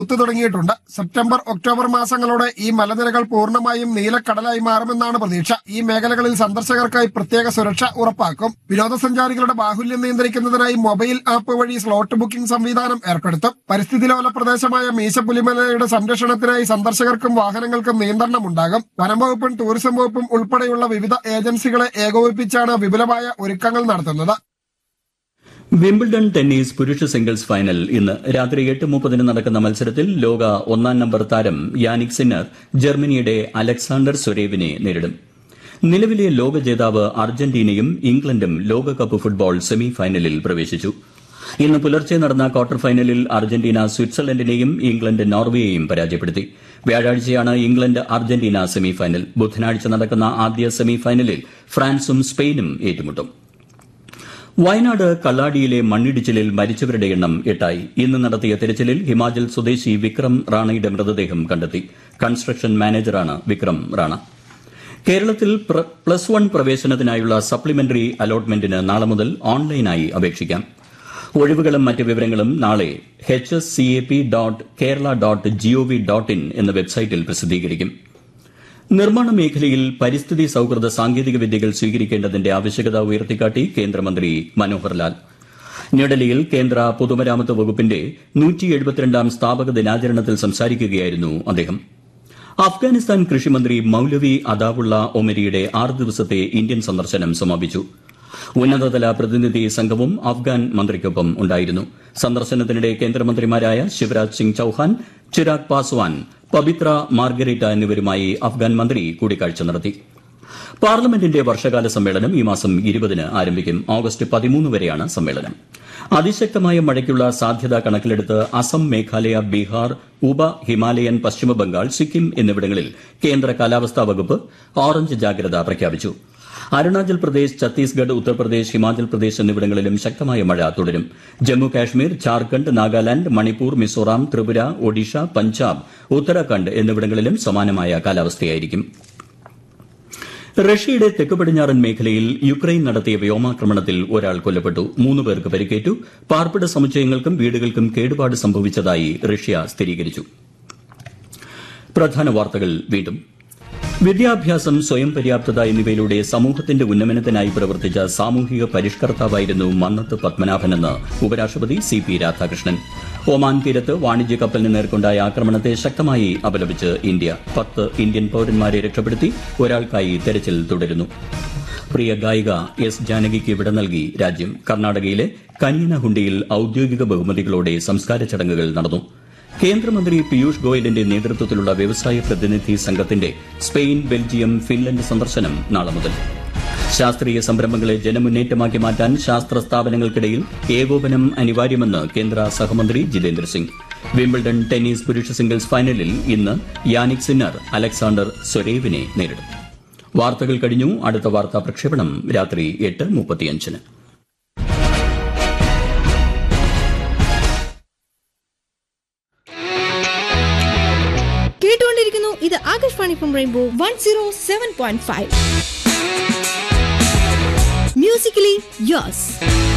ഒത്തു തുടങ്ങിയിട്ടുണ്ട് September October മാസങ്ങളോടെ ഈ മലനിരകൾ പൂർണ്ണമായും നീലക്കടലായി മാറുമെന്നാണ് പ്രതീക്ഷ ഈ മേഖലകളിൽ സന്ദർശകർക്കായി പ്രത്യേക സുരക്ഷ ഉറപ്പാക്കും വിനോദസഞ്ചാരികളുടെ ബാഹുല്യം നിയന്ത്രിക്കുന്നതിനായി മൊബൈൽ ആപ്പ് വഴി സ്ലോട്ട് ബുക്കിംഗ് സംവിധാനം ഏർപ്പെടുത്തും പരിസ്ഥിതി ലോല പ്രദേശമായ മീശപ്പുലിമലയുടെ സംരക്ഷണത്തിനായി സന്ദർശകർക്കും വാഹനങ്ങൾക്കും നിയന്ത്രണമുണ്ടാകും വനംവകുപ്പും ടൂറിസം വകുപ്പും ഉൾപ്പെടെയുള്ള വിവിധ ഏജൻസികളെ ഏകോപിപ്പിച്ചാണ് വിപുലമായ ഒരുക്കങ്ങൾ നടത്തുന്നത് വിംബിൾഡൺ ടെന്നീസ് പുരുഷ സിംഗിൾസ് ഫൈനൽ ഇന്ന് രാത്രി എട്ട് മുപ്പതിന് നടക്കുന്ന മത്സരത്തിൽ ലോക ഒന്നാം നമ്പർ താരം യാനിക് സിന്നർ ജർമ്മനിയുടെ അലക്സാണ്ടർ സൊരേവിനെ നേരിടും നിലവിലെ ലോക ജേതാവ് അർജന്റീനയും ഇംഗ്ലണ്ടും ലോകകപ്പ് ഫുട്ബോൾ സെമി ഫൈനലിൽ പ്രവേശിച്ചു ഇന്ന് പുലർച്ചെ നടന്ന ക്വാർട്ടർ ഫൈനലിൽ അർജന്റീന സ്വിറ്റ്സർലൻഡിനെയും ഇംഗ്ലണ്ട് നോർവേയെയും പരാജയപ്പെടുത്തി വ്യാഴാഴ്ചയാണ് ഇംഗ്ലണ്ട് അർജന്റീന സെമി ഫൈനൽ ബുധനാഴ്ച നടക്കുന്ന ആദ്യ സെമി ഫൈനലിൽ ഫ്രാൻസും സ്പെയിനും ഏറ്റുമുട്ടും വയനാട് കള്ളാടിയിലെ മണ്ണിടിച്ചിലിൽ മരിച്ചവരുടെ എണ്ണം എട്ടായി ഇന്ന് നടത്തിയ തെരച്ചിലിൽ ഹിമാചൽ സ്വദേശി വിക്രം റാണയുടെ മൃതദേഹം കണ്ടെത്തി കൺസ്ട്രക്ഷൻ മാനേജറാണ് വിക്രം റാണ കേരളത്തിൽ പ്ര- പ്ലസ് വൺ പ്രവേശനത്തിനായുള്ള സപ്ലിമെന്ററി അലോട്ട്മെന്റിന് നാളെ മുതൽ ഓൺലൈനായി അപേക്ഷിക്കാം ഒഴിവുകളും മറ്റ് വിവരങ്ങളും നാളെ H S C A P dot Kerala dot G O V dot വെബ്സൈറ്റിൽ പ്രസിദ്ധീകരിക്കും നിർമ്മാണ മേഖലയിൽ പരിസ്ഥിതി സൌഹൃദ സാങ്കേതിക വിദ്യകൾ സ്വീകരിക്കേണ്ടതിന്റെ ആവശ്യകത ഉയർത്തിക്കാട്ടി കേന്ദ്രമന്ത്രി മനോഹർ ലാൽ ന്യൂഡൽഹിയിൽ കേന്ദ്ര പൊതുമരാമത്ത് വകുപ്പിന്റെ നൂറ്റി എഴുപത്തിരണ്ടാം സ്ഥാപക ദിനാചരണത്തിൽ സംസാരിക്കുകയായിരുന്നു അദ്ദേഹം അഫ്ഗാനിസ്ഥാൻ കൃഷിമന്ത്രി മൌലവി അദാവുള്ള ഒമരിയുടെ ആറ് ദിവസത്തെ ഇന്ത്യൻ സന്ദർശനം സമാപിച്ചു ഉന്നതതല പ്രതിനിധി സംഘവും അഫ്ഗാൻ മന്ത്രിക്കൊപ്പം ഉണ്ടായിരുന്നു സന്ദർശനത്തിനിടെ കേന്ദ്രമന്ത്രിമാരായ ശിവരാജ് സിംഗ് ചൌഹാൻ ചിരാഗ് പാസ്വാൻ പവിത്ര മാർഗരേറ്റ എന്നിവരുമായി അഫ്ഗാൻ മന്ത്രി കൂടിക്കാഴ്ച നടത്തി പാർലമെന്റിന്റെ വർഷകാല സമ്മേളനം ഈ മാസം ഇരുപതിന് ആരംഭിക്കും ഓഗസ്റ്റ് പതിമൂന്ന് വരെയാണ് സമ്മേളനം അതിശക്തമായ മഴയ്ക്കുള്ള സാധ്യത കണക്കിലെടുത്ത് അസം മേഘാലയ ബീഹാർ ഉപ ഹിമാലയൻ പശ്ചിമ ബംഗാൾ സിക്കിം എന്നിവിടങ്ങളിൽ കേന്ദ്ര കാലാവസ്ഥാ വകുപ്പ് ഓറഞ്ച് ജാഗ്രത പ്രഖ്യാപിച്ചു അരുണാചൽ പ്രദേശ് ഛത്തീസ്ഗഡ് ഉത്തർപ്രദേശ് ഹിമാചൽ പ്രദേശ് എന്നിവിടങ്ങളിലും ശക്തമായ മഴ തുടരും ജമ്മു കാശ്മീർ ഝാർഖണ്ഡ് നാഗാലാന്റ് മണിപ്പൂർ മിസോറാം ത്രിപുര ഒഡീഷ പഞ്ചാബ് ഉത്തരാഖണ്ഡ് എന്നിവിടങ്ങളിലും സമാനമായ കാലാവസ്ഥയായിരിക്കും റഷ്യയുടെ തെക്ക് പടിഞ്ഞാറൻ മേഖലയിൽ യുക്രൈൻ നടത്തിയ വ്യോമാക്രമണത്തിൽ ഒരാൾ കൊല്ലപ്പെട്ടു മൂന്ന് പേർക്ക് പരിക്കേറ്റു പാർപ്പിട സമുച്ചയങ്ങൾക്കും വീടുകൾക്കും കേടുപാട് സംഭവിച്ചതായി റഷ്യ സ്ഥിരീകരിച്ചു പ്രധാന വാർത്തകൾ വീണ്ടും വിദ്യാഭ്യാസം സ്വയം പര്യാപ്തത എന്നിവയിലൂടെ സമൂഹത്തിന്റെ ഉന്നമനത്തിനായി പ്രവർത്തിച്ച സാമൂഹിക പരിഷ്കർത്താവായിരുന്നു മന്നത്ത് പത്മനാഭനെന്ന് ഉപരാഷ്ട്രപതി സി പി രാധാകൃഷ്ണൻ ഒമാൻ തീരത്ത് വാണിജ്യ കപ്പലിന് നേർക്കൊണ്ടായ ആക്രമണത്തെ ശക്തമായി അപലപിച്ച് ഇന്ത്യ പത്ത് ഇന്ത്യൻ പൌരന്മാരെ രക്ഷപ്പെടുത്തി ഒരാൾക്കായി തെരച്ചിൽ തുടരുന്നു പ്രിയ ഗായിക എസ് ജാനകിക്ക് വിട നൽകി രാജ്യം കർണാടകയിലെ കനിയനഹുണ്ടിയിൽ ഔദ്യോഗിക ബഹുമതികളോടെ സംസ്കാര ചടങ്ങുകൾ നടന്നു കേന്ദ്രമന്ത്രി പീയൂഷ് ഗോയലിന്റെ നേതൃത്വത്തിലുള്ള വ്യവസായ പ്രതിനിധി സംഘത്തിന്റെ സ്പെയിൻ ബെൽജിയം ഫിൻലൻഡ് സന്ദർശനം നാളെ മുതൽ ശാസ്ത്രീയ സംരംഭങ്ങളെ ജനമുന്നേറ്റമാക്കി മാറ്റാൻ ശാസ്ത്ര സ്ഥാപനങ്ങൾക്കിടയിൽ ഏകോപനം അനിവാര്യമെന്ന് കേന്ദ്ര സഹമന്ത്രി ജിതേന്ദ്ര സിംഗ് വിംബിൾഡൺ ടെന്നീസ് പുരുഷ സിംഗിൾസ് ഫൈനലിൽ ഇന്ന് യാനിക് സിന്നർ അലക്സാണ്ടർ സൊരേവിനെ നേരിടും വാർത്തകൾ കഴിഞ്ഞു അടുത്ത വാർത്താ പ്രക്ഷേപണം രാത്രി എട്ട് മുപ്പത്തിയഞ്ചിന് കേട്ടുകൊണ്ടിരിക്കുന്നു ഇത് Akashvani from rainbow one zero seven point five musically യോസ്